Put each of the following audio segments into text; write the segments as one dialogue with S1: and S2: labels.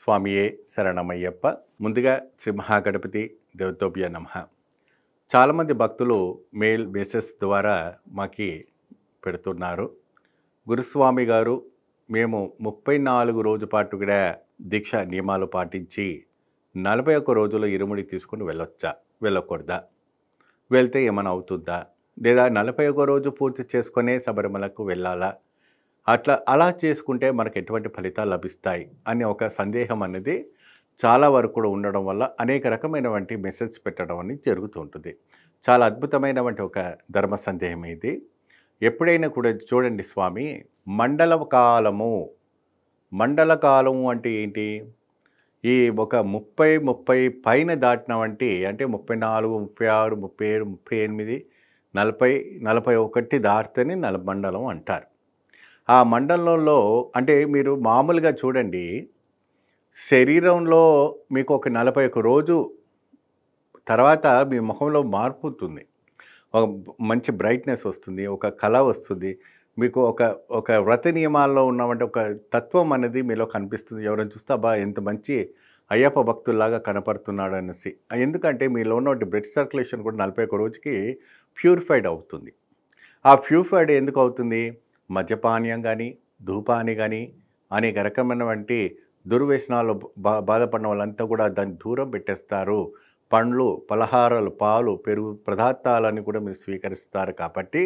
S1: స్వామియే శరణమయ్యప్ప ముందుగా శ్రీ మహాగణపతి దేవతోభ్య నమ చాలామంది భక్తులు మెయిల్ మెసేజ్ ద్వారా మాకి పెడుతున్నారు గురుస్వామి గారు మేము ముప్పై నాలుగు రోజు పాటు కూడా దీక్ష నియమాలు పాటించి నలభై ఒక్క రోజులు ఇరుముడి తీసుకుని వెళ్ళొచ్చా వెళ్ళకూడదా వెళ్తే ఏమైనా అవుతుందా లేదా నలభై ఒక్క రోజు పూర్తి చేసుకునే శబరిమలకు వెళ్ళాలా అట్లా అలా చేసుకుంటే మనకు ఎటువంటి ఫలితాలు లభిస్తాయి అనే ఒక సందేహం అనేది చాలా వరకు కూడా ఉండడం వల్ల అనేక రకమైనటువంటి మెసేజ్ పెట్టడం అనేది జరుగుతుంటుంది చాలా అద్భుతమైనటువంటి ఒక ధర్మ సందేహం ఇది ఎప్పుడైనా కూడా చూడండి స్వామి మండల కాలము మండల కాలము అంటే ఏంటి ఈ ఒక ముప్పై ముప్పై పైన దాటిన వంటి అంటే ముప్పై నాలుగు ముప్పై ఆరు ముప్పై ఏడు ముప్పై ఎనిమిది నలభై నలభై ఒకటి దాటితేనే నల మండలం అంటారు ఆ మండలంలో అంటే మీరు మామూలుగా చూడండి శరీరంలో మీకు ఒక నలభై ఒక రోజు తర్వాత మీ ముఖంలో మార్పు ఉంటుంది ఒక మంచి బ్రైట్నెస్ వస్తుంది ఒక కళ వస్తుంది మీకు ఒక ఒక వ్రత నియమాల్లో ఉన్నవంటే ఒక తత్వం అనేది మీలో కనిపిస్తుంది ఎవరైనా చూస్తే అబ్బా ఎంత మంచి అయ్యప్ప భక్తుల్లాగా కనపడుతున్నాడు అనేసి ఎందుకంటే మీలో ఉన్న బ్లడ్ సర్క్యులేషన్ కూడా నలభై ఒక రోజుకి ప్యూరిఫైడ్ అవుతుంది ఆ ప్యూరిఫైడ్ ఎందుకు అవుతుంది మద్యపానీయం కానీ ధూపాని కానీ అనేక రకమైనటువంటి దుర్వ్యసనాలు బా బాధపడిన వాళ్ళంతా కూడా దాన్ని దూరం పెట్టేస్తారు పండ్లు పలహారాలు పాలు పెరుగు పదార్థాలని కూడా మీరు స్వీకరిస్తారు కాబట్టి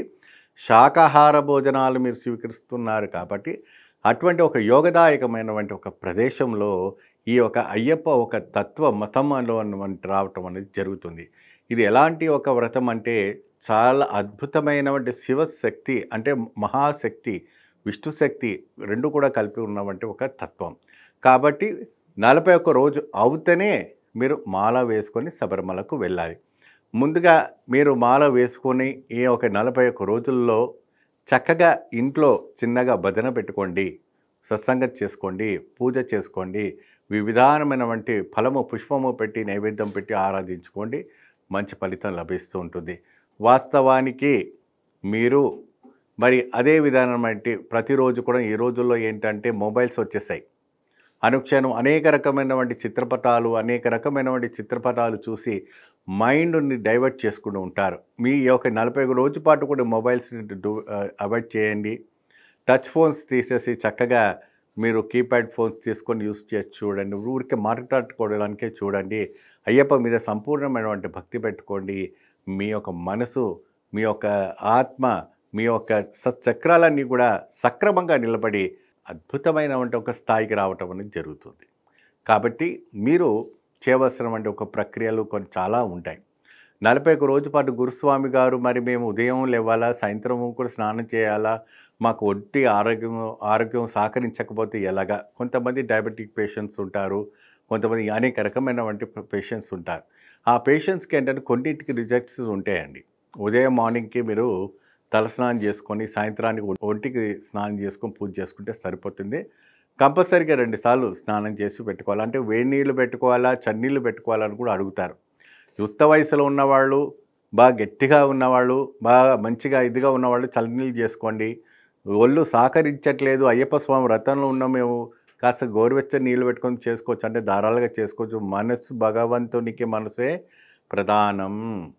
S1: శాకాహార భోజనాలు మీరు స్వీకరిస్తున్నారు కాబట్టి అటువంటి ఒక యోగదాయకమైనటువంటి ఒక ప్రదేశంలో ఈ ఒక అయ్యప్ప ఒక తత్వ మతంలో రావటం అనేది జరుగుతుంది ఇది ఎలాంటి ఒక వ్రతం అంటే చాలా అద్భుతమైనటువంటి శివశక్తి అంటే మహాశక్తి విష్ణు శక్తి రెండు కూడా కలిపి ఉన్నటువంటి ఒక తత్వం కాబట్టి నలభై ఒక్క రోజు అవుతేనే మీరు మాల వేసుకొని శబరిమలకు వెళ్ళాలి ముందుగా మీరు మాల వేసుకొని ఈ ఒక నలభై ఒక్క రోజుల్లో చక్కగా ఇంట్లో చిన్నగా భజన పెట్టుకోండి సత్సంగతి చేసుకోండి పూజ చేసుకోండి వివిధానమైనటువంటి ఫలము పుష్పము పెట్టి నైవేద్యం పెట్టి ఆరాధించుకోండి మంచి ఫలితం లభిస్తూ ఉంటుంది వాస్తవానికి మీరు మరి అదే విధానమైనటువంటి ప్రతిరోజు కూడా ఈ రోజుల్లో ఏంటంటే మొబైల్స్ వచ్చేసాయి అనుక్షణం అనేక రకమైనటువంటి చిత్రపటాలు అనేక రకమైనటువంటి చిత్రపటాలు చూసి మైండ్ని డైవర్ట్ చేసుకుంటూ ఉంటారు మీ యొక్క నలభై ఒక రోజు పాటు కూడా మొబైల్స్ని అవాయిడ్ చేయండి టచ్ ఫోన్స్ తీసేసి చక్కగా మీరు కీప్యాడ్ ఫోన్స్ తీసుకొని యూస్ చేసి చూడండి ఊరికే మాట్లాడుకోవడానికే చూడండి అయ్యప్ప మీద సంపూర్ణమైనటువంటి భక్తి పెట్టుకోండి మీ యొక్క మనసు మీ యొక్క ఆత్మ మీ యొక్క సచక్రాలన్నీ కూడా సక్రమంగా నిలబడి అద్భుతమైనటువంటి ఒక స్థాయికి రావటం అనేది జరుగుతుంది కాబట్టి మీరు చేయవలసినటువంటి ఒక ప్రక్రియలు కొన్ని చాలా ఉంటాయి నలభై ఒక రోజు పాటు గురుస్వామి గారు మరి మేము ఉదయం లేవాలా సాయంత్రం కూడా స్నానం చేయాలా మాకు ఒంటి ఆరోగ్యం ఆరోగ్యం సహకరించకపోతే ఎలాగా కొంతమంది డయాబెటిక్ పేషెంట్స్ ఉంటారు కొంతమంది అనేక రకమైనటువంటి పేషెంట్స్ ఉంటారు ఆ పేషెంట్స్కి ఏంటంటే కొన్నింటికి రిజెక్ట్స్ ఉంటాయండి ఉదయం మార్నింగ్కి మీరు తలస్నానం చేసుకొని సాయంత్రానికి ఒంటికి స్నానం చేసుకొని పూజ చేసుకుంటే సరిపోతుంది కంపల్సరీగా రెండుసార్లు స్నానం చేసి పెట్టుకోవాలి అంటే వేడి నీళ్ళు పెట్టుకోవాలా చన్నీళ్ళు పెట్టుకోవాలని కూడా అడుగుతారు యుక్త వయసులో ఉన్నవాళ్ళు బాగా గట్టిగా ఉన్నవాళ్ళు బాగా మంచిగా ఇదిగా ఉన్నవాళ్ళు చల్లనీళ్ళు చేసుకోండి ఒళ్ళు సహకరించట్లేదు అయ్యప్ప స్వామి వ్రతంలో ఉన్న మేము కాస్త గోరువెచ్చని నీళ్ళు పెట్టుకొని చేసుకోవచ్చు అంటే ధారాళంగా చేసుకోవచ్చు మనసు భగవంతునికి మనసే ప్రధానం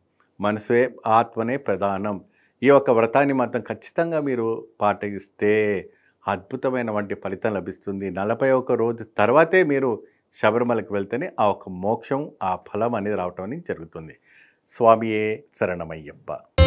S1: మనసే ఆత్మనే ప్రధానం ఈ యొక్క వ్రతాన్ని మాత్రం ఖచ్చితంగా మీరు పాటిస్తే అద్భుతమైనటువంటి ఫలితం లభిస్తుంది నలభై ఒక్క రోజు తర్వాతే మీరు శబరిమలకు వెళ్తేనే ఆ ఒక మోక్షం ఆ ఫలం అనేది రావటం అనేది జరుగుతుంది స్వామియే శరణమయ్యప్ప